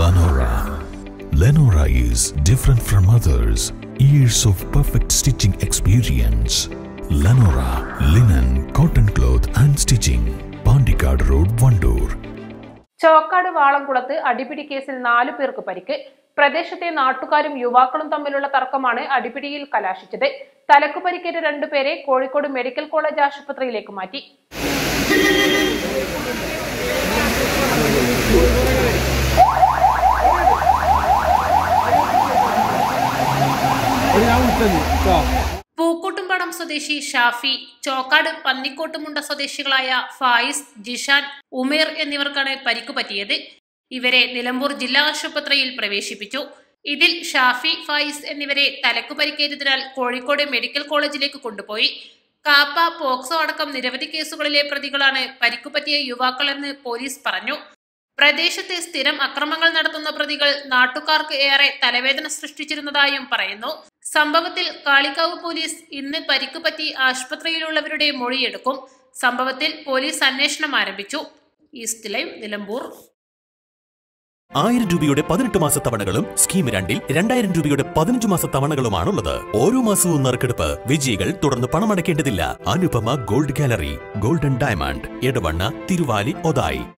Lenora. Lenora is different from others. Years of perfect stitching experience. Lenora linen, cotton cloth and stitching. Pandikad Road, Vandoor. Chokkad വാളംകുളത്ത് അടിപിടി കേസിൽ നാലു പേർക്ക് പരിക്ക് പ്രദേശത്തെ നാട്ടുകാരും യുവാക്കളും തമ്മിലുള്ള തർക്കമാണ് അടിപിടിയിൽ കലാശിച്ചത് തലക്കു പരിക്കേറ്റ രണ്ടുപേരെ കോഴിക്കോട് മെഡിക്കൽ കോളേജ് ആശുപത്രിയിലേക്ക് മാറ്റി പൂക്കോട്ടുംപടം സ്വദേശി ഷാഫി ചോക്കാട് പന്നിക്കോട്ടുമുണ്ട സ്വദേശികളായ ഫായിസ് ജിഷാൻ ഉമേർ എന്നിവർക്കാണ് പരിക്കു പറ്റിയത് ഇവരെ നിലമ്പൂർ ജില്ലാ ആശുപത്രിയിൽ പ്രവേശിപ്പിച്ചു ഇതിൽ ഷാഫി ഫായിസ് എന്നിവരെ തലക്കു പരിക്കേറ്റതിനാൽ കോഴിക്കോട് മെഡിക്കൽ കോളേജിലേക്ക് കൊണ്ടുപോയി കാപ്പ പോക്സോ അടക്കം നിരവധി കേസുകളിലെ പ്രതികളാണ് പരിക്കുപറ്റിയ യുവാക്കളെന്ന് പോലീസ് പറഞ്ഞു പ്രദേശത്തെ സ്ഥിരം അക്രമങ്ങൾ നടത്തുന്ന പ്രതികൾ നാട്ടുകാർക്ക് ഏറെ തലവേദന സൃഷ്ടിച്ചിരുന്നതായും പറയുന്നു സംഭവത്തിൽ കാളിക്കാവ് പോലീസ് ഇന്ന് പരിക്കുപറ്റി ആശുപത്രിയിലുള്ളവരുടെ മൊഴിയെടുക്കും സംഭവത്തിൽ പോലീസ് അന്വേഷണം ആരംഭിച്ചു ഈസ്റ്റ് ലൈവ് നിലമ്പൂർ ആയിരം രൂപയുടെ പതിനെട്ട് മാസ തവണകളും സ്കീം രണ്ടിൽ രണ്ടായിരം രൂപയുടെ പതിനഞ്ച് മാസ തവണകളുമാണുള്ളത് ഓരോ മാസവും നറുക്കെടുപ്പ് വിജയികൾ തുടർന്ന് പണമടയ്ക്കേണ്ടതില്ല Anupama gold gallery golden diamond Edavanna Thiruvali Othayi